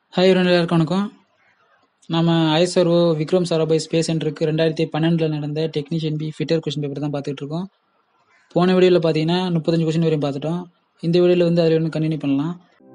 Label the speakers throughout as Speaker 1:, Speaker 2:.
Speaker 1: hi ரெண்டு எல்லாருக்கும் வணக்கம் நம்ம ஐஎஸ்ஆர்ஓ விக்ரம் சாராபாய் ஸ்பேஸ் சென்டருக்கு ரெண்டாயிரத்தி பன்னெண்டில் நடந்த technician B fitter question paper தான் பார்த்துட்டு இருக்கோம் போன வீடியோவில் பார்த்தீங்கன்னா முப்பத்தஞ்சு கொஸ்டின் வரையும் பார்த்துட்டோம் இந்த வீடியோவில் வந்து அதில் ஒன்று கண்டினியூ பண்ணலாம்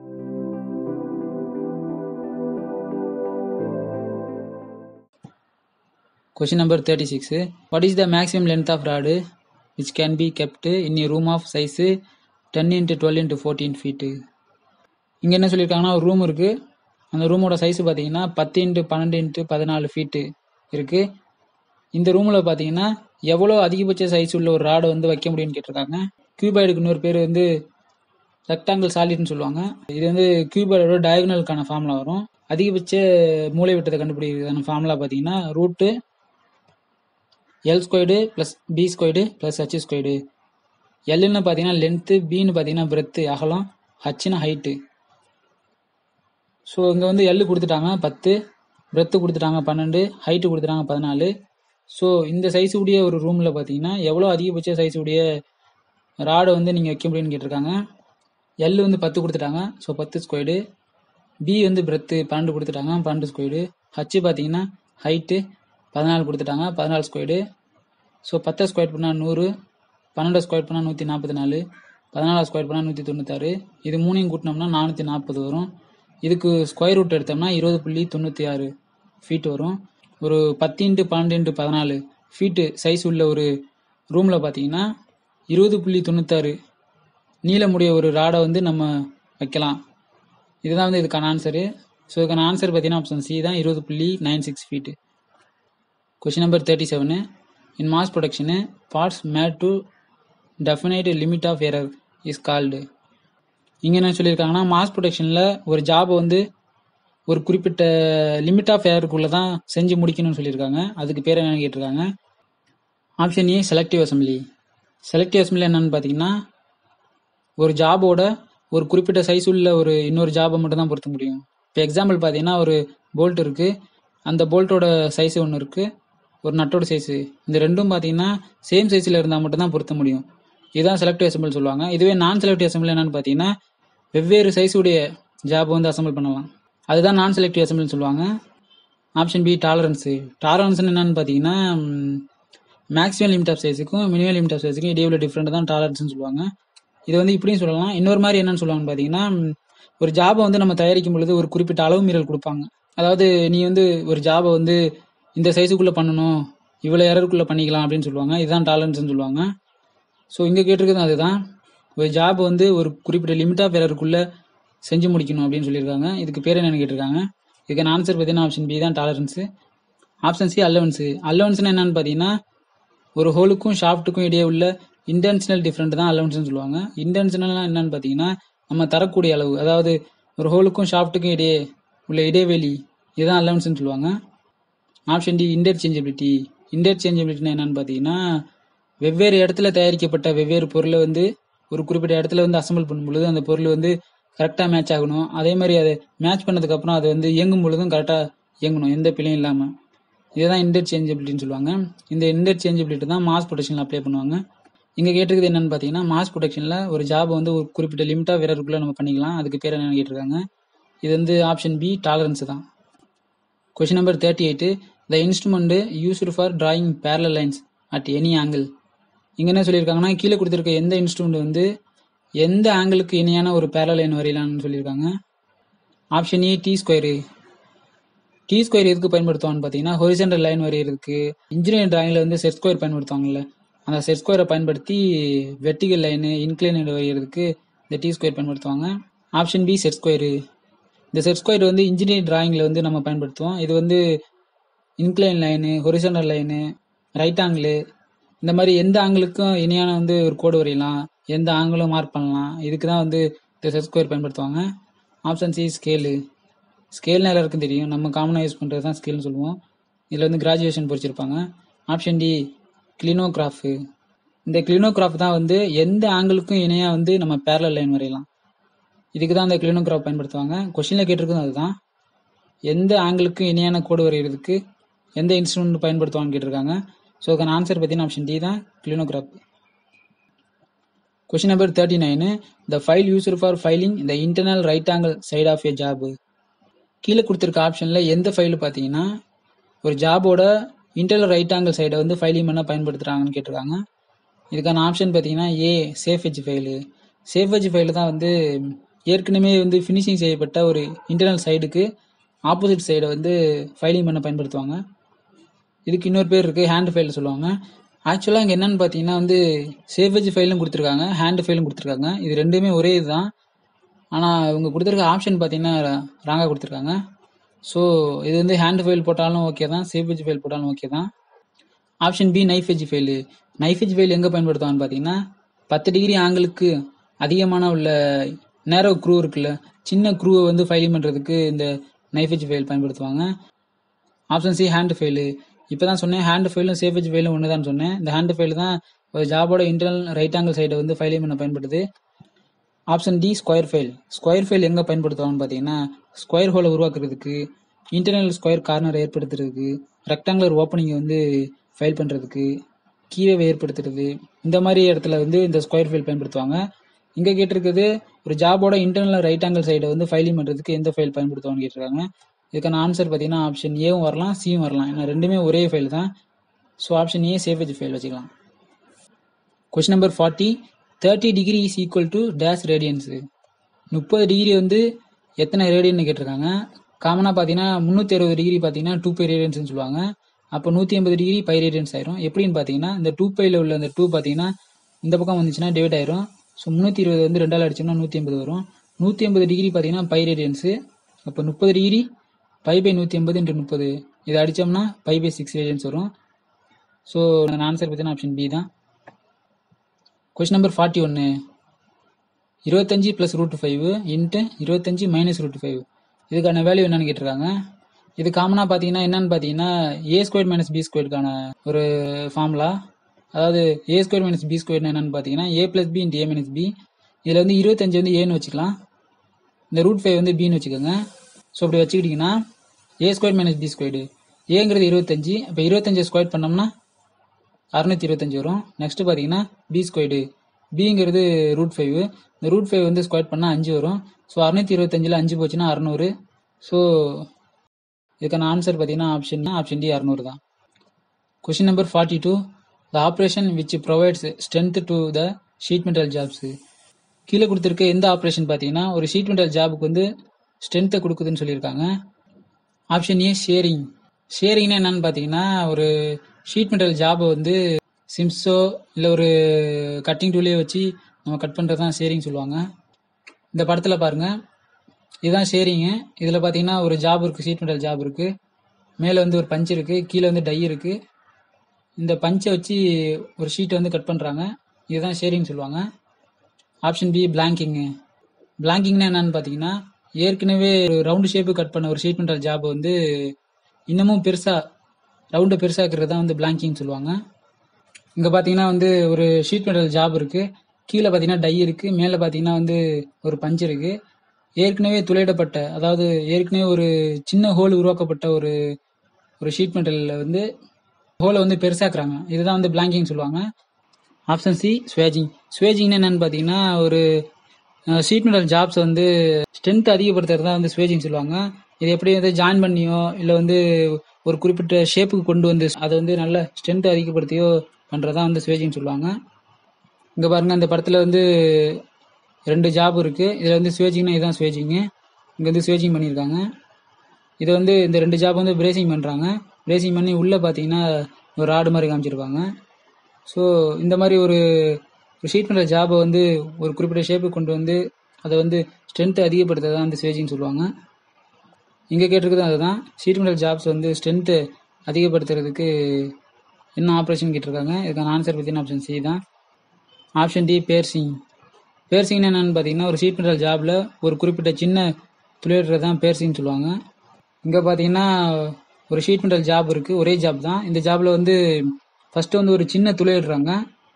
Speaker 1: question number thirty six what is the maximum length of rod which can be kept in a room of size ten into twelve into fourteen feet இங்கே என்ன சொல்லியிருக்காங்கன்னா ஒரு ரூம் இருக்குது அந்த ரூமோட சைஸ் பார்த்தீங்கன்னா பத்து இன்ட்டு பன்னெண்டு இன்ட்டு பதினாலு ஃபீட்டு இருக்குது இந்த ரூமில் பார்த்தீங்கன்னா எவ்வளோ அதிகபட்ச சைஸ் உள்ள ஒரு ராடை வந்து வைக்க முடியும்னு கேட்டிருக்காங்க கியூபாய்டுக்கு இன்னொரு பேர் வந்து ரெக்டாங்கிள் சாலிட்னு சொல்லுவாங்க இது வந்து கியூபாய்டோட டயகனலுக்கான ஃபார்முலா வரும் அதிகபட்ச மூளை விட்டத்தை கண்டுபிடிக்கிறதான ஃபார்முலா பார்த்தீங்கன்னா root L squared plus B squared plus H squared எல்லுன்னு பார்த்தீங்கன்னா லென்த்து பின்னு பார்த்தீங்கன்னா பிரெத்து அகலம் ஹச்னா ஹைட்டு ஸோ இங்கே வந்து எல் கொடுத்துட்டாங்க பத்து பிரெத்து கொடுத்துட்டாங்க பன்னெண்டு ஹைட்டு கொடுத்துட்டாங்க பதினாலு ஸோ இந்த சைஸ் உடைய ஒரு ரூமில் பார்த்தீங்கன்னா எவ்வளோ அதிகபட்ச சைஸ் உடைய ராடை வந்து நீங்கள் வைக்க முடியும்னு கேட்டிருக்காங்க எல் வந்து பத்து கொடுத்துட்டாங்க ஸோ பத்து ஸ்கொயர்டு பி வந்து பிரெத்து பன்னெண்டு கொடுத்துட்டாங்க பன்னெண்டு ஸ்கொயர்டு ஹச்சு பார்த்தீங்கன்னா ஹைட்டு பதினாலு கொடுத்துட்டாங்க பதினாலு ஸ்கொயர்டு ஸோ பத்தை ஸ்கொயர் பண்ணால் நூறு பன்னெண்டு ஸ்கொயர் பண்ணால் நூற்றி நாற்பத்தி நாலு பதினாலு ஸ்கொயர் பண்ணால் நூற்றி தொண்ணூத்தாறு இது மூணையும் கூட்டினோம்னா நானூற்றி நாற்பது வரும் இதுக்கு ஸ்கொயர் ரூட் எடுத்தோம்னா இருபது புள்ளி தொண்ணூற்றி ஆறு ஃபீட் வரும் ஒரு பத்து இன்ட்டு பன்னெண்டு இன்ட்டு பதினாலு ஃபீட்டு சைஸ் உள்ள ஒரு ரூமில் பார்த்தீங்கன்னா இருபது புள்ளி தொண்ணூத்தாறு நீளமுடைய ஒரு ராடை வந்து நம்ம வைக்கலாம் இதுதான் வந்து இதுக்கான ஆன்சரு ஸோ இதுக்கான ஆன்சர் பார்த்தீங்கன்னா ஆப்ஷன் சி தான் இருபது புள்ளி nine six feet question number thirty seven in mass production parts made to definite limit of error is called இங்கே என்ன சொல்லியிருக்காங்கன்னா மாஸ் ப்ரொடக்ஷனில் ஒரு ஜாபை வந்து ஒரு குறிப்பிட்ட லிமிட் ஆஃப் ஏருக்குள்ளே தான் செஞ்சு முடிக்கணும்னு சொல்லியிருக்காங்க அதுக்கு பேர் என்னன்னு கேட்டிருக்காங்க option A selective assembly selective assembly என்னன்னு பார்த்தீங்கன்னா ஒரு ஜாபோட ஒரு குறிப்பிட்ட சைஸ் உள்ள ஒரு இன்னொரு ஜாபை மட்டும் தான் பொருத்த முடியும் இப்போ எக்ஸாம்பிள் பார்த்தீங்கன்னா ஒரு போல்ட் இருக்குது அந்த போல்ட்டோட சைஸ் ஒன்று இருக்குது ஒரு நட்டோட சைஸு இந்த ரெண்டும் பார்த்தீங்கன்னா சேம் சைஸில் இருந்தால் மட்டும் தான் பொருத்த முடியும் இதுதான் செலக்டிவ் அசம்பிள் சொல்லுவாங்க இதுவே நான் செலக்டிவ் அசம்பிள் என்னன்னு பார்த்தீங்கன்னா வெவ்வேறு சைஸ் உடைய ஜாப் வந்து அசம்பிள் பண்ணலாம் அதுதான் நான் செலக்டிவ் அசம்பிள்னு சொல்லுவாங்க ஆப்ஷன் பி டாலரன்ஸு டாலரன்ஸ்னு என்னன்னு பார்த்தீங்கன்னா மேக்ஸிமம் லிமிட் ஆஃப் சைஸுக்கும் மினிமம் லிமிட் ஆஃப் சைஸுக்கும் இடையே உள்ள டிஃப்ரெண்ட் தான் டாலரன்ஸ்னு சொல்லுவாங்க இது வந்து இப்படியும் சொல்லலாம் இன்னொரு மாதிரி என்னன்னு சொல்லுவாங்கன்னு பார்த்தீங்கன்னா ஒரு ஜாபை வந்து நம்ம தயாரிக்கும் பொழுது ஒரு குறிப்பிட்ட அளவு மீறல் கொடுப்பாங்க அதாவது நீ வந்து ஒரு ஜாபை வந்து இந்த சைஸுக்குள்ளே பண்ணணும் இவ்வளோ எரருக்குள்ளே பண்ணிக்கலாம் அப்படின்னு சொல்லுவாங்க இதுதான் டாலரன்ஸ்னு சொல்லுவாங்க ஸோ இங்கே கேட்டிருக்கிறது அதுதான் ஒரு ஜாப் வந்து ஒரு குறிப்பிட்ட லிமிட் ஆஃப் எரருக்குள்ளே செஞ்சு முடிக்கணும் அப்படின்னு சொல்லியிருக்காங்க இதுக்கு பேர் என்னன்னு கேட்டிருக்காங்க இதுக்கான ஆன்சர் பார்த்தீங்கன்னா ஆப்ஷன் பி தான் டாலரன்ஸு ஆப்ஷன் சி அல்லவன்ஸு அல்லவன்ஸ்னு என்னன்னு பார்த்தீங்கன்னா ஒரு ஹோலுக்கும் ஷாஃப்ட்டுக்கும் இடையே உள்ள இன்டென்ஷனல் டிஃப்ரெண்ட் தான் அலவன்ஸ்னு சொல்லுவாங்க இன்டென்ஷனல்னா என்னன்னு பார்த்தீங்கன்னா நம்ம தரக்கூடிய அளவு அதாவது ஒரு ஹோலுக்கும் ஷாஃப்ட்டுக்கும் இடையே உள்ள இடைவெளி இதுதான் அலவன்ஸ்னு சொல்லுவாங்க ஆப்ஷன் டி இன்டர்சேஞ்சபிலிட்டி இன்டர்சேஞ்சபிலிட்டினா என்னன்னு பார்த்தீங்கன்னா வெவ்வேறு இடத்துல தயாரிக்கப்பட்ட வெவ்வேறு பொருளை வந்து ஒரு குறிப்பிட்ட இடத்துல வந்து அசம்பிள் பண்ணும் பொழுது அந்த பொருள் வந்து கரெக்டாக மேட்ச் ஆகணும் அதே மாதிரி அதை மேட்ச் பண்ணதுக்கு அப்புறம் அது வந்து இயங்கும் பொழுதும் கரெக்டாக இயங்கணும் எந்த பிழையும் இல்லாமல் இதுதான் இன்டர்சேஞ்சபிலிட்டின்னு சொல்லுவாங்க இந்த இன்டர்சேஞ்சபிலிட்டி தான் மாஸ் ப்ரொடக்ஷனில் அப்ளை பண்ணுவாங்க இங்கே கேட்டிருக்குது என்னன்னு பார்த்தீங்கன்னா மாஸ் ப்ரொடக்ஷனில் ஒரு ஜாப் வந்து ஒரு குறிப்பிட்ட லிமிட்டாக வேறருக்குள்ளே நம்ம பண்ணிக்கலாம் அதுக்கு பேர் என்னன்னு கேட்டிருக்காங்க இது வந்து ஆப்ஷன் பி டாலரன்ஸ் தான் question number thirty eight the instrument used for drawing parallel lines at any angle இங்கே என்ன சொல்லியிருக்காங்கன்னா கீழே கொடுத்துருக்க எந்த இன்ஸ்ட்ருமெண்ட் வந்து எந்த ஆங்கிளுக்கு இணையான ஒரு பேரல் லைன் வரையலாம்னு சொல்லியிருக்காங்க option A T square T square எதுக்கு பயன்படுத்துவான்னு பார்த்தீங்கன்னா ஹொரிசென்டல் லைன் வரைகிறதுக்கு இன்ஜினியரிங் டிராயிங்கில் வந்து செட் ஸ்கொயர் பயன்படுத்துவாங்கல்ல அந்த செட் ஸ்கொயரை பயன்படுத்தி வெர்டிகல் லைனு இன்க்ளைன் வரைகிறதுக்கு இந்த டி ஸ்கொயர் பயன்படுத்துவாங்க ஆப்ஷன் பி செட் ஸ்கொயரு இந்த செட் ஸ்கொயர் வந்து இன்ஜினியரிங் டிராயிங்கில் வந்து நம்ம பயன்படுத்துவோம் இது வந்து incline line horizontal line right angle இந்த மாதிரி எந்த ஆங்கிளுக்கும் இணையான வந்து ஒரு கோடு வரையலாம் எந்த ஆங்கிளும் மார்க் பண்ணலாம் இதுக்கு தான் வந்து இந்த செட் ஸ்கொயர் பயன்படுத்துவாங்க ஆப்ஷன் சி ஸ்கேலு ஸ்கேல்னா எல்லாருக்கும் தெரியும் நம்ம காமனாக யூஸ் பண்ணுறது தான் ஸ்கேல்னு சொல்லுவோம் இதில் வந்து கிராஜுவேஷன் பொறிச்சிருப்பாங்க ஆப்ஷன் டி கிளினோகிராஃபு இந்த கிளினோகிராஃப் தான் வந்து எந்த ஆங்கிளுக்கும் இணையாக வந்து நம்ம பேரலல் லைன் வரையலாம் இதுக்கு தான் அந்த கிளினோகிராஃப் பயன்படுத்துவாங்க கொஷினில் கேட்டிருக்கிறது அதுதான் எந்த ஆங்கிளுக்கும் இணையான கோடு வரைகிறதுக்கு எந்த இன்ஸ்ட்ருமெண்ட் பயன்படுத்துவான்னு கேட்டிருக்காங்க ஸோ அதுக்கான ஆன்சர் பார்த்தீங்கன்னா ஆப்ஷன் டி தான் clinograph question number thirty nine the file used for filing the internal right angle side of a job கீழே கொடுத்துருக்க ஆப்ஷனில் எந்த ஃபைல் பார்த்தீங்கன்னா ஒரு ஜாபோட இன்டர்னல் ரைட் ஆங்கிள் சைடை வந்து ஃபைலிங் பண்ண பயன்படுத்துகிறாங்கன்னு கேட்டிருக்காங்க இதுக்கான ஆப்ஷன் பார்த்தீங்கன்னா A safe edge file safe edge file தான் வந்து ஏற்கனவே வந்து ஃபினிஷிங் செய்யப்பட்ட ஒரு இன்டர்னல் சைடுக்கு ஆப்போசிட் சைடை வந்து ஃபைலிங் பண்ண பயன்படுத்துவாங்க இதுக்கு இன்னொரு பேர் இருக்குது ஹேண்ட் ஃபைல் சொல்லுவாங்க ஆக்சுவலாக இங்கே என்னன்னு பார்த்தீங்கன்னா வந்து சேவேஜ் ஃபைலும் கொடுத்துருக்காங்க ஹேண்ட் ஃபைலும் கொடுத்துருக்காங்க இது ரெண்டுமே ஒரே இதுதான் ஆனால் இவங்க கொடுத்துருக்க ஆப்ஷன் பார்த்தீங்கன்னா ராங்காக கொடுத்துருக்காங்க ஸோ இது வந்து ஹேண்ட் ஃபைல் போட்டாலும் ஓகே தான் சேவேஜ் ஃபைல் போட்டாலும் ஓகே தான் option B knife edge file knife edge file எங்கே பயன்படுத்துவான்னு பார்த்தீங்கன்னா பத்து டிகிரி ஆங்கிளுக்கு அதிகமான உள்ள நேரோ க்ரூ இருக்குல்ல சின்ன க்ரூவை வந்து ஃபைலிங் பண்ணுறதுக்கு இந்த நைஃப் எஜ் ஃபைல் பயன்படுத்துவாங்க ஆப்ஷன் சி ஹேண்ட் ஃபைலு இப்போ தான் சொன்னேன் ஹேண்ட் ஃபைலும் சேஃப் எஜ் ஃபைலும் ஒன்று தான் சொன்னேன் இந்த ஹேண்ட் ஃபைல் தான் ஒரு ஜாபோட இன்டர்னல் ரைட் ஆங்கிள் சைடை வந்து ஃபைலிங் பண்ண பயன்படுது option D square file square file எங்கே பயன்படுத்துவாங்கன்னு பார்த்தீங்கன்னா ஸ்கொயர் ஹோலை உருவாக்குறதுக்கு இன்டர்னல் ஸ்கொயர் கார்னர் ஏற்படுத்துறதுக்கு ரெக்டாங்குலர் ஓப்பனிங்கை வந்து ஃபைல் பண்ணுறதுக்கு கீவே ஏற்படுத்துறது இந்த மாதிரி இடத்துல வந்து இந்த ஸ்கொயர் ஃபைல் பயன்படுத்துவாங்க இங்கே கேட்டிருக்குது ஒரு ஜாபோட இன்டர்னல் ரைட் ஆங்கிள் சைடை வந்து ஃபைலிங் பண்ணுறதுக்கு எந்த ஃபைல் பயன்படுத்துவாங்கன்னு கேட்டிருக்காங்க இதுக்கான ஆன்சர் பார்த்தீங்கன்னா ஆப்ஷன் ஏவும் வரலாம் சியும் வரலாம் ஏன்னா ரெண்டுமே ஒரே ஃபைல் தான் so option A savage file வச்சுக்கலாம் question number forty thirty degree is equal to dash radians முப்பது டிகிரி வந்து எத்தனை ரேடியன்னு கேட்டிருக்காங்க காமனாக பார்த்தீங்கன்னா முந்நூற்றி அறுபது டிகிரி பார்த்தீங்கன்னா டூ பை ரேடியன்ஸ்னு சொல்லுவாங்க அப்போ நூற்றி ஐம்பது டிகிரி பை ரேடியன்ஸ் ஆயிரும் எப்படின்னு பார்த்தீங்கன்னா இந்த டூ பையில் உள்ள அந்த டூ பார்த்தீங்கன்னா இந்த பக்கம் வந்துச்சுன்னா டிவைட் ஆயிரும் ஸோ முந்நூற்றி இருபது வந்து ரெண்டால் அடிச்சோம்னா நூற்றி ஐம்பது வரும் நூற்றி ஐம்பது டிகிரி பார்த்தீங்கன்னா பை ரேடியன்ஸு அப்போ முப்பது டிகிரி பை பை நூற்றி ஐம்பது இன்ட்டு முப்பது இதை அடித்தோம்னா பை பை சிக்ஸ் ரேடியன்ஸ் வரும் ஸோ ஆன்சர் பார்த்தீங்கன்னா ஆப்ஷன் பி தான் கொஸ்டின் நம்பர் ஃபார்ட்டி ஒன்று இருபத்தஞ்சி ப்ளஸ் ரூட் ஃபைவ் இன்ட்டு இருபத்தஞ்சி மைனஸ் ரூட் ஃபைவ் இதுக்கான வேல்யூ என்னன்னு கேட்டிருக்காங்க இது காமனாக பார்த்தீங்கன்னா என்னன்னு பார்த்தீங்கன்னா ஏ ஸ்கொயர் மைனஸ் பி ஸ்கொயருக்கான ஒரு ஃபார்முலா அதாவது A square minus B square என்னன்னு பார்த்தீங்கன்னா ஏ plus B into A minus B இதில் வந்து இருபத்தஞ்சு வந்து ஏன்னு வச்சுக்கலாம் இந்த ரூட் ஃபைவ் வந்து பின்னு வச்சுக்கோங்க ஸோ அப்படி வச்சுக்கிட்டிங்கன்னா A square minus B squared ஏங்கிறது இருபத்தஞ்சு இப்போ இருபத்தஞ்சு ஸ்கொயர் பண்ணோம்னா அறுநூத்தி இருபத்தஞ்சு வரும் நெக்ஸ்ட் பார்த்தீங்கன்னா பி ஸ்கொயர்டு பிங்கிறது ரூட் ஃபைவ் இந்த ரூட் ஃபைவ் வந்து ஸ்கொயர் பண்ணால் அஞ்சு வரும் ஸோ அறுநூத்தி இருபத்தஞ்சில் அஞ்சு போச்சுன்னா அறநூறு ஸோ இதுக்கான ஆன்சர் பார்த்தீங்கன்னா ஆப்ஷன் ஆப்ஷன் டி அறநூறு தான் question number forty two the operation which provides strength to the sheet metal jobs கீழே கொடுத்துருக்க எந்த ஆப்ரேஷன் பார்த்தீங்கன்னா ஒரு ஷீட் மெட்டல் ஜாபுக்கு வந்து ஸ்ட்ரென்த்தை கொடுக்குதுன்னு சொல்லியிருக்காங்க ஆப்ஷன் ஏ ஷேரிங் ஷேரிங்னா என்னன்னு பார்த்தீங்கன்னா ஒரு ஷீட் மெட்டல் ஜாபை வந்து சிம்ஸோ இல்லை ஒரு கட்டிங் டூலே வச்சு நம்ம கட் பண்ணுறது தான் ஷேரிங் சொல்லுவாங்க இந்த படத்தில் பாருங்க இதுதான் ஷேரிங்கு இதில் பார்த்தீங்கன்னா ஒரு ஜாப் இருக்குது ஷீட் மெட்டல் ஜாப் இருக்குது மேலே வந்து ஒரு பஞ்ச் இருக்குது கீழே வந்து டை இருக்குது இந்த பஞ்சை வச்சு ஒரு ஷீட்டை வந்து கட் பண்ணுறாங்க இதுதான் ஷேரிங் சொல்லுவாங்க ஆப்ஷன் பி பிளாங்கிங்கு பிளாங்கிங்னா என்னன்னு பார்த்தீங்கன்னா ஏற்கனவே ஒரு ரவுண்டு ஷேப்பு கட் பண்ண ஒரு ஷீட் மெட்டல் ஜாப் வந்து இன்னமும் பெருசாக ரவுண்டை பெருசாக்குறது தான் வந்து பிளாங்கிங் சொல்லுவாங்க இங்கே பார்த்தீங்கன்னா வந்து ஒரு ஷீட் மெட்டல் ஜாப் இருக்குது கீழே பார்த்தீங்கன்னா டை இருக்குது மேலே பார்த்தீங்கன்னா வந்து ஒரு பஞ்ச் இருக்குது ஏற்கனவே துளையிடப்பட்ட அதாவது ஏற்கனவே ஒரு சின்ன ஹோல் உருவாக்கப்பட்ட ஒரு ஒரு ஷீட் மெட்டலில் வந்து ஹோலை வந்து பெருசாக்குறாங்க இதுதான் வந்து பிளாங்கிங் சொல்லுவாங்க ஆப்ஷன் சி ஸ்வேஜிங் ஸ்வேஜிங்னா என்னன்னு பார்த்தீங்கன்னா ஒரு ஷீட் மெட்டல் ஜாப்ஸ் வந்து ஸ்ட்ரென்த் அதிகப்படுத்துறது தான் வந்து ஸ்வேஜிங் சொல்லுவாங்க இது எப்படி வந்து ஜாயின் பண்ணியோ இல்லை வந்து ஒரு குறிப்பிட்ட ஷேப்புக்கு கொண்டு வந்து அதை வந்து நல்ல ஸ்ட்ரென்த் அதிகப்படுத்தியோ பண்ணுறது தான் வந்து ஸ்வேஜிங் சொல்லுவாங்க இங்கே பாருங்க இந்த படத்தில் வந்து ரெண்டு ஜாப் இருக்குது இதில் வந்து ஸ்வேஜிங்னா இதுதான் ஸ்வேஜிங்கு இங்கே வந்து ஸ்வேஜிங் பண்ணியிருக்காங்க இது வந்து இந்த ரெண்டு ஜாப் வந்து பிரேசிங் பண்ணுறாங்க பிரேசிங் பண்ணி உள்ளே பார்த்தீங்கன்னா ஒரு ராடு மாதிரி காமிச்சிருப்பாங்க ஸோ இந்த மாதிரி ஒரு ஒரு ஷீட் பண்ணுற ஜாபை வந்து ஒரு குறிப்பிட்ட ஷேப்புக்கு கொண்டு வந்து அதை வந்து ஸ்ட்ரென்த்தை அதிகப்படுத்துறது தான் வந்து ஸ்வேஜிங் சொல்லுவாங்க இங்கே கேட்டிருக்குது அதுதான் ஷீட் மெட்டல் ஜாப்ஸ் வந்து ஸ்ட்ரென்த்து அதிகப்படுத்துறதுக்கு என்ன ஆப்ரேஷன் கேட்டிருக்காங்க இதுக்கான ஆன்சர் பார்த்தீங்கன்னா ஆப்ஷன் சி தான் ஆப்ஷன் டி பேர்சிங் பேர்சிங்னா என்னென்னு பார்த்தீங்கன்னா ஒரு ஷீட் மெட்டல் ஜாபில் ஒரு குறிப்பிட்ட சின்ன துளையிடுறது தான் பேர்சிங் சொல்லுவாங்க இங்கே பார்த்தீங்கன்னா ஒரு ஷீட் மெட்டல் ஜாப் இருக்குது ஒரே ஜாப் தான் இந்த ஜாபில் வந்து ஃபஸ்ட்டு வந்து ஒரு சின்ன துளையிடுறாங்க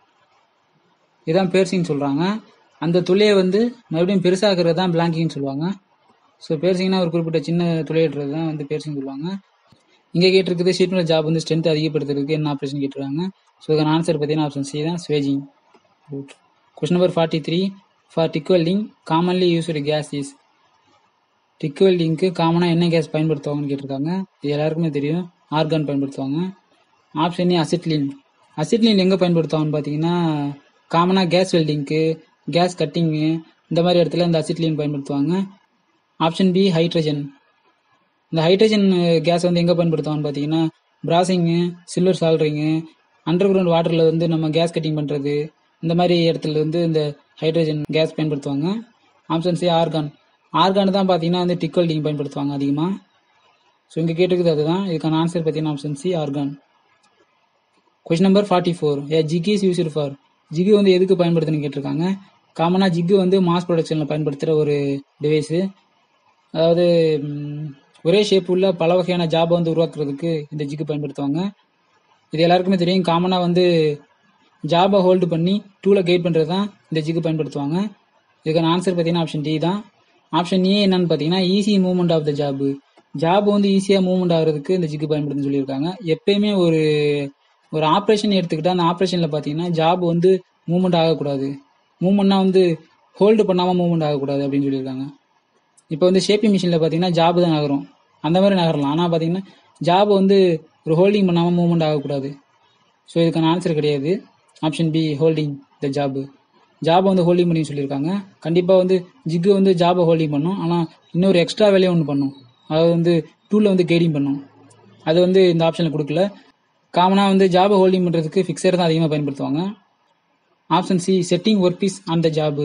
Speaker 1: இதான் பேர்சிங் சொல்கிறாங்க அந்த துளையை வந்து மறுபடியும் பெருசாக்குறது தான் பிளாங்கிங்னு சொல்லுவாங்க ஸோ பேர்சிங்னா ஒரு குறிப்பிட்ட சின்ன துளையிடுறது தான் வந்து பேர்சிங் சொல்லுவாங்க இங்கே கேட்டிருக்குது ஷீட் மெட்டல் ஜாப் வந்து ஸ்ட்ரென்த் அதிகப்படுத்துறதுக்கு என்ன ஆப்ரேஷன் கேட்டிருக்காங்க ஸோ இதுக்கான ஆன்சர் பார்த்தீங்கன்னா ஆப்ஷன் சி தான் swaging question number forty three for TIG welding commonly used gas is TIG வெல்டிங்க்கு காமனாக என்ன கேஸ் பயன்படுத்துவாங்கன்னு கேட்டிருக்காங்க இது எல்லாருக்குமே தெரியும் ஆர்கான் பயன்படுத்துவாங்க ஆப்ஷன் ஏ அசிட்லின் அசிட்லின் எங்கே பயன்படுத்துவாங்கன்னு பார்த்தீங்கன்னா காமனாக கேஸ் வெல்டிங்க்கு கேஸ் கட்டிங்கு இந்த மாதிரி இடத்துல இந்த அசிட்லின் பயன்படுத்துவாங்க ஆப்ஷன் பி ஹைட்ரஜன் இந்த ஹைட்ரஜன் கேஸ் வந்து எங்கே பயன்படுத்துவாங்கன்னு பார்த்தீங்கன்னா brazing silver soldering underground வாட்டரில் வந்து நம்ம கேஸ் கட்டிங் பண்ணுறது இந்த மாதிரி இடத்துல வந்து இந்த ஹைட்ரஜன் கேஸ் பயன்படுத்துவாங்க ஆப்ஷன் சி ஆர்கான் ஆர்கான் தான் பார்த்தீங்கன்னா வந்து டிக் வெல்டிங் பயன்படுத்துவாங்க அதிகமாக ஸோ இங்கே கேட்டிருக்குது அதுதான் இதுக்கான ஆன்சர் பார்த்தீங்கன்னா option C argon question number forty four a jig is used for jig வந்து எதுக்கு பயன்படுத்துன்னு கேட்டிருக்காங்க காமனாக ஜிக்கு வந்து மாஸ் ப்ரொடக்ஷனில் பயன்படுத்துகிற ஒரு டிவைஸு அதாவது ம், ஒரே ஷேப் உள்ள பல வகையான ஜாபை வந்து உருவாக்குறதுக்கு இந்த ஜிக்கு பயன்படுத்துவாங்க இது எல்லாருக்குமே தெரியும் காமனாக வந்து ஜாபை ஹோல்டு பண்ணி டூலை கைட் பண்ணுறது தான் இந்த ஜிக்கு பயன்படுத்துவாங்க இதுக்கான ஆன்சர் பார்த்தீங்கன்னா ஆப்ஷன் டி தான் ஆப்ஷன் ஏ என்னன்னு பார்த்தீங்கன்னா easy movement of the job job வந்து ஈஸியாக மூவ்மெண்ட் ஆகுறதுக்கு இந்த ஜிக்கு பயன்படுத்துன்னு சொல்லியிருக்காங்க எப்பயுமே ஒரு ஒரு ஆப்ரேஷன் எடுத்துக்கிட்டா அந்த ஆப்ரேஷனில் பார்த்தீங்கன்னா ஜாப் வந்து மூவ்மெண்ட் ஆகக்கூடாது மூவ்மெண்ட்னா வந்து ஹோல்டு பண்ணாமல் மூவ்மெண்ட் ஆகக்கூடாது அப்படின்னு சொல்லியிருக்காங்க இப்போ வந்து ஷேப்பிங் மிஷினில் பார்த்தீங்கன்னா ஜாப் தான் நகரும் அந்த மாதிரி நகரலாம் ஆனால் பார்த்தீங்கன்னா ஜாப் வந்து ஒரு ஹோல்டிங் பண்ணாமல் மூவ்மெண்ட் ஆகக்கூடாது ஸோ இதுக்கான ஆன்சர் கிடையாது option B holding the job ஜாபை வந்து ஹோல்டிங் பண்ணி சொல்லியிருக்காங்க கண்டிப்பாக வந்து ஜிக்கு வந்து ஜாபை ஹோல்டிங் பண்ணும் ஆனால் இன்னொரு எக்ஸ்ட்ரா வேலையை ஒன்று பண்ணும் அதாவது வந்து டூலில் வந்து கைடிங் பண்ணும் அது வந்து இந்த ஆப்ஷனில் கொடுக்கல காமனாக வந்து ஜாபை ஹோல்டிங் பண்ணுறதுக்கு ஃபிக்ஸர் தான் அதிகமாக பயன்படுத்துவாங்க option C setting work piece on the job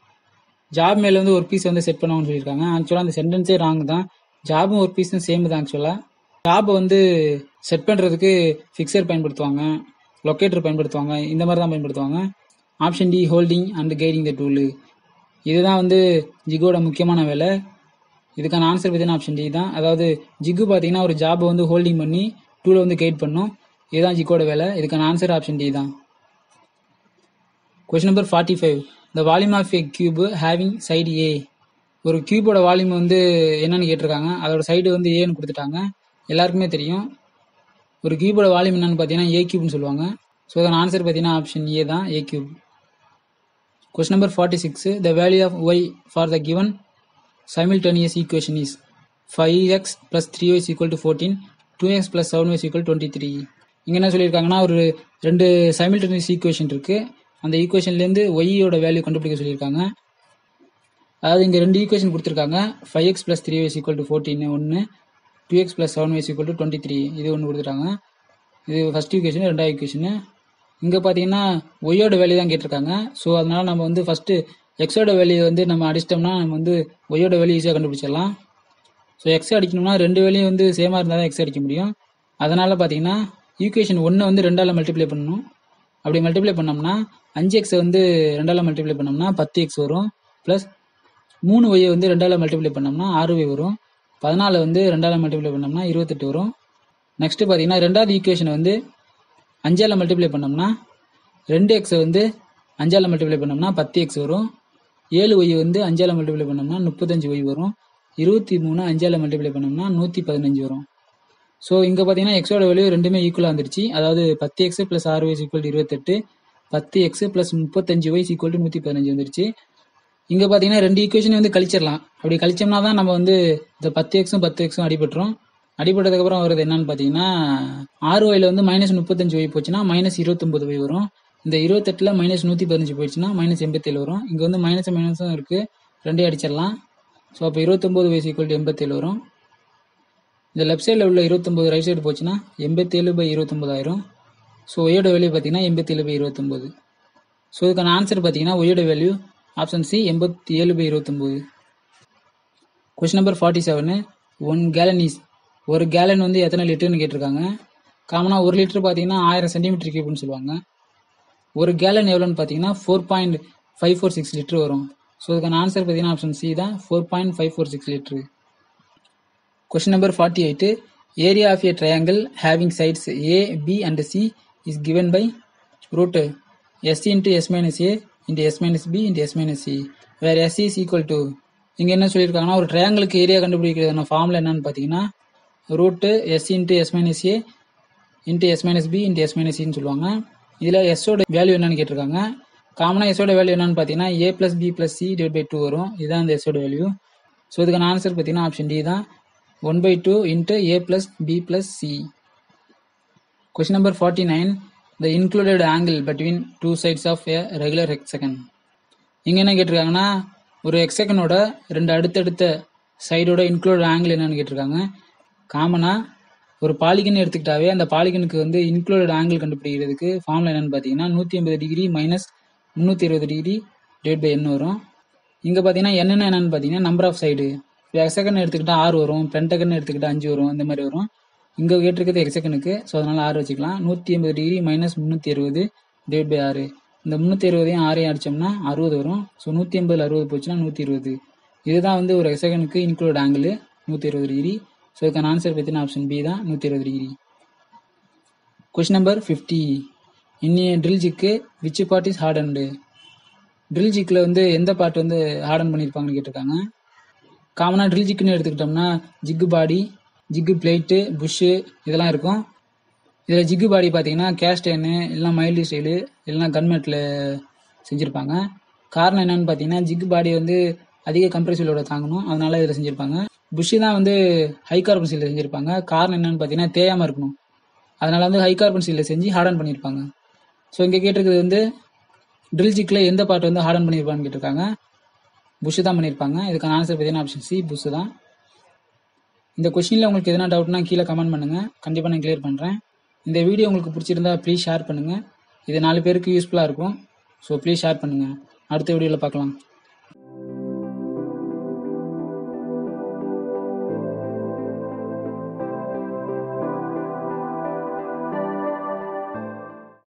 Speaker 1: job மேல வந்து ஒரு பீஸ் வந்து செட் பண்ணுவாங்கன்னு சொல்லியிருக்காங்க ஆக்சுவலாக அந்த சென்டென்ஸே ராங் தான் ஜாபும் ஒரு பீஸும் சேம் தான் ஆக்சுவலாக ஜாபை வந்து செட் பண்ணுறதுக்கு ஃபிக்ஸர் பயன்படுத்துவாங்க லொக்கேட்டர் பயன்படுத்துவாங்க இந்த மாதிரி தான் பயன்படுத்துவாங்க option D holding and guiding the tool இதுதான் வந்து ஜிகோட முக்கியமான வேலை இதுக்கான ஆன்சர் பார்த்தீங்கன்னா ஆப்ஷன் டி தான் அதாவது ஜிகு பார்த்தீங்கன்னா ஒரு ஜாபை வந்து ஹோல்டிங் பண்ணி டூலை வந்து கைட் பண்ணும் இதுதான் ஜிகோட வேலை இதுக்கான ஆன்சர் ஆப்ஷன் டி தான் question number forty five the volume of a cube having side a ஒரு கியூபோட வால்யூம் வந்து என்னன்னு கேட்டிருக்காங்க அதோட சைடு வந்து ஏன்னு கொடுத்துட்டாங்க எல்லாருக்குமே தெரியும் ஒரு கியூபோட வால்யூம் என்னன்னு பார்த்தீங்கன்னா ஏ கியூப்னு சொல்லுவாங்க ஸோ அதன் ஆன்சர் பார்த்தீங்கன்னா ஆப்ஷன் ஏ தான் a cube question number forty six the value of y for the given simultaneous equation is 5x plus 3y is equal to 14 2x plus 7y is equal to 23 இங்க என்ன சொல்லியிருக்காங்கன்னா ஒரு ரெண்டு simultaneous equation இருக்கு அந்த ஈக்குவேஷன்லேருந்து ஒய்யோட value கண்டுபிடிக்க சொல்லியிருக்காங்க அதாவது இங்கே ரெண்டு ஈக்குவேஷன் கொடுத்துருக்காங்க five x plus three ys equal to fourteen ஒன்று two x plus seven ys equal to twenty three இது ஒன்று கொடுத்துட்டாங்க இது ஃபர்ஸ்ட் ஈக்குவேஷன் ரெண்டாவது ஈக்குவேஷனு இங்கே பார்த்தீங்கன்னா ஒய்யோட வேல்யூ தான் கேட்டிருக்காங்க ஸோ அதனால நம்ம வந்து ஃபஸ்ட்டு எக்ஸோட வேல்யூ வந்து நம்ம அடிச்சிட்டோம்னா நம்ம வந்து ஒய்யோட வேல்யூ ஈஸியாக கண்டுபிடிச்சிடலாம் ஸோ எக்ஸ் அடிக்கணும்னா ரெண்டு வேலையும் வந்து சேமாக இருந்தால் தான் எக்ஸ் அடிக்க முடியும் அதனால் பார்த்தீங்கன்னா ஈக்குவேஷன் ஒன்று வந்து ரெண்டால் மல்டிப்ளை பண்ணணும் அப்படி மல்டிப்ளை பண்ணோம்னா அஞ்சு எக்ஸை வந்து ரெண்டால் மல்டிப்ளை பண்ணோம்னா பத்து எக்ஸ் வரும் ப்ளஸ் மூணு ஒய்யை வந்து ரெண்டால் மல்டிப்ளை பண்ணோம்னா ஆறு ஒய் வரும் பதினாலு வந்து ரெண்டால் மல்டிப்ளை பண்ணோம்னா இருபத்தெட்டு வரும் நெக்ஸ்ட் பார்த்தீங்கன்னா ரெண்டாவது ஈக்குவேஷனை வந்து அஞ்சால் மல்டிப்ளை பண்ணோம்னா ரெண்டு எக்ஸை வந்து அஞ்சால் மல்டிப்ளை பண்ணோம்னா பத்து எக்ஸ் வரும் ஏழு ஒய் வந்து அஞ்சால் மல்டிப்ளை பண்ணோம்னா முப்பத்தஞ்சு ஒய் வரும் இருபத்தி மூணு அஞ்சால் மல்டிப்ளை பண்ணோம்னா நூற்றி பதினஞ்சு வரும் ஸோ இங்கே பார்த்தீங்கன்னா எக்ஸோட வேல்யூ ரெண்டுமே ஈக்குவலாக வந்துருச்சு அதாவது பத்து எக்ஸ் ப்ளஸ் ஆறு ஒய்ஸ் ஈக்குவல் இருபத்தெட்டு பத்து எக்ஸ் ப்ளஸ் முப்பத்தஞ்சு ஒய்ஸ் ஈக்குவல் டு நூற்றி பதினஞ்சு வந்துருச்சு இங்கே பார்த்தீங்கன்னா ரெண்டு ஈக்குவேஷன் வந்து கழிச்சிடலாம் அப்படி கழிச்சோம்னா தான் நம்ம வந்து இந்த பத்து எக்ஸும் பத்து எக்ஸும் அடிபட்டுரும் அடிபட்டதுக்கப்புறம் வருது என்னன்னு பார்த்தீங்கன்னா ஆறு ஒயில் வந்து மைனஸ் முப்பத்தஞ்சு ஒய் போச்சுன்னா மைனஸ் இருபத்தொம்பது ஒய் வரும் இந்த இருபத்தெட்டில் மைனஸ் நூற்றி பதினஞ்சு போயிடுச்சுன்னா மைனஸ் எண்பத்தேழு வரும் இங்கே வந்து மைனஸ் மைனஸும் இருக்குது ரெண்டையும் அடிச்சிடலாம் ஸோ அப்போ இருபத்தொம்போது வயசு ஈக்குவல் டு எண்பத்தேழு வரும் இந்த லெஃப்ட் சைடில் உள்ள இருபத்தொம்போது ரைட் சைடு போச்சுன்னா எண்பத்தேழு பை இருபத்தொம்போதாயிரம் ஸோ ஒய்யோட வேல்யூ பார்த்தீங்கன்னா எண்பத்தேழு பை இருபத்தொம்போது ஸோ இதுக்கான ஆன்சர் பார்த்தீங்கன்னா ஒய்யோட வேல்யூ ஆப்ஷன் சி எண்பத்தி ஏழு பை இருபத்தொம்போது question number forty seven one gallon is ஒரு கேலன் வந்து எத்தனை லிட்டர்னு கேட்டிருக்காங்க காமனாக ஒரு லிட்டர் பார்த்தீங்கன்னா ஆயிரம் சென்டிமீட்டர் கியூப்னு சொல்லுவாங்க ஒரு கேலன் எவ்வளோன்னு பார்த்தீங்கன்னா four point five four six litre வரும் ஸோ இதுக்கான ஆன்சர் பார்த்தீங்கன்னா ஆப்ஷன் சி தான் four point five four six litre question number forty eight area of a triangle having sides a b and c is given by root s into s minus a into s minus b into s minus c where s is equal to இங்கே என்ன சொல்லியிருக்காங்கன்னா ஒரு ட்ரையாங்கிளுக்கு area கண்டுபிடிக்கிறதான formula என்னன்னு பார்த்தீங்கன்னா root s into s minus a into s minus b into s minus சின்னு சொல்லுவாங்க இதில் எஸ்ஸோட value என்னன்னு கேட்டிருக்காங்க காமனாக எஸ்ஸோட வேல்யூ என்னன்னு பார்த்தீங்கன்னா ஏ plus b plus c divide by two வரும் இதுதான் இந்த எஸ்ஸோட வேல்யூ ஸோ இதுக்கான ஆன்சர் பார்த்தீங்கன்னா ஆப்ஷன் டி தான் one by two into a plus b plus c question number forty nine the included angle between two sides of a regular hexagon இங்கே என்ன கேட்டிருக்காங்கன்னா ஒரு ஹெக்ஸகனோட ரெண்டு அடுத்தடுத்த சைடோட இன்க்ளூடட் ஆங்கிள் என்னன்னு கேட்டிருக்காங்க காமனாக ஒரு பாலிகன் எடுத்துக்கிட்டாவே அந்த பாலிகனுக்கு வந்து இன்க்ளூடட் ஆங்கிள் கண்டுபிடிக்கிறதுக்கு ஃபார்முலா என்னன்னு பார்த்தீங்கன்னா நூற்றி ஐம்பது டிகிரி மைனஸ் முந்நூற்றி இருபது டிகிரி டிவைட் பை என் வரும் இங்கே பார்த்தீங்கன்னா என்னென்ன என்னன்னு பார்த்தீங்கன்னா நம்பர் ஆஃப் சைடு எக்ஸகன் எடுத்துக்கிட்டா ஆறு வரும் பென்டகன் எடுத்துக்கிட்டா அஞ்சு வரும் இந்த மாதிரி வரும் இங்கே கேட்டிருக்கிறது எக்ஸகனுக்கு ஸோ அதனால ஆறு வச்சுக்கலாம் நூற்றி ஐம்பது டிகிரி மைனஸ் முந்நூற்றி அறுபது டிவைட் பை ஆறு இந்த முந்நூற்றி அறுபதையும் ஆறையும் அடிச்சோம்னா அறுபது வரும் ஸோ நூற்றி ஐம்பதில் அறுபது போச்சுன்னா நூற்றி இருபது இதுதான் வந்து ஒரு எக்ஸகனுக்கு இன்க்ளூட் ஆங்கிள் நூற்றி இருபது டிகிரி ஸோ இதுக்கான ஆன்சர் பார்த்தீங்கன்னா ஆப்ஷன் பி தான் நூற்றி இருபது degree question number fifty in a drill jig which part is hardened drill ஜிக்கில் வந்து எந்த பார்ட் வந்து ஹார்டன் பண்ணியிருப்பாங்கன்னு கேட்டிருக்காங்க காமனாக ட்ரில் ஜிக்குன்னு எடுத்துக்கிட்டோம்னா ஜிக்கு பாடி ஜிக்கு பிளேட்டு புஷ்ஷு இதெல்லாம் இருக்கும் இதில் ஜிக்கு பாடி பார்த்தீங்கன்னா கேஸ்டேனு இல்லைனா மைல்டு ஸ்டைலு இல்லைனா கன்மெட்டில் செஞ்சுருப்பாங்க காரணம் என்னன்னு பார்த்தீங்கன்னா ஜிக்கு பாடி வந்து அதிக கம்ப்ரெசிலோட தாங்கணும் அதனால இதில் செஞ்சுருப்பாங்க புஷ்ஷு தான் வந்து ஹை கார்பன் ஸ்டீலில் செஞ்சுருப்பாங்க காரணம் என்னன்னு பார்த்தீங்கன்னா தேயாமல் இருக்கணும் அதனால வந்து ஹை கார்பன் ஸ்டீலில் செஞ்சு ஹார்டன் பண்ணியிருப்பாங்க ஸோ இங்கே கேட்டிருக்கிறது வந்து ட்ரில் ஜிக்கில் எந்த பார்ட் வந்து ஹார்டன் பண்ணியிருப்பான்னு கேட்டிருக்காங்க புஷ்ஷு தான் பண்ணியிருப்பாங்க இதுக்கான ஆன்சர் பார்த்தீங்கன்னா ஆப்ஷன் சி புஷ்ஷு தான் இந்த கொஷினில் உங்களுக்கு எதனா டவுட்னா கீழே கமெண்ட் பண்ணுங்கள் கண்டிப்பாக நான் கிளியர் பண்ணுறேன் இந்த வீடியோ உங்களுக்கு பிடிச்சிருந்தா ப்ளீஸ் ஷேர் பண்ணுங்கள் இது நாலு பேருக்கு யூஸ்ஃபுல்லாக இருக்கும் ஸோ ப்ளீஸ் ஷேர் பண்ணுங்கள் அடுத்த வீடியோவில் பார்க்கலாம்